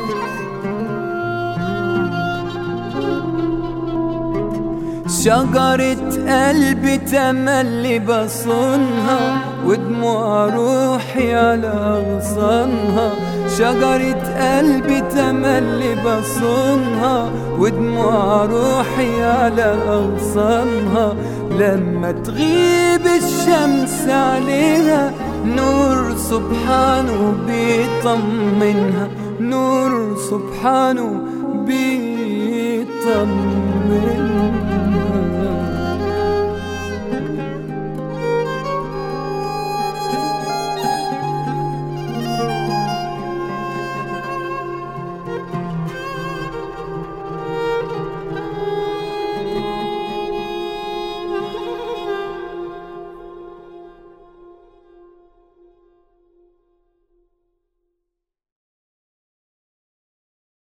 شجرة قلبي تملي بصونها ودموع روحي على أغصانها شجرة قلبي تملي بصونها ودموع روحي على أغصانها لما تغيب الشمس عليها نور سبحانه بيطمنها نور سبحانه بيطمنها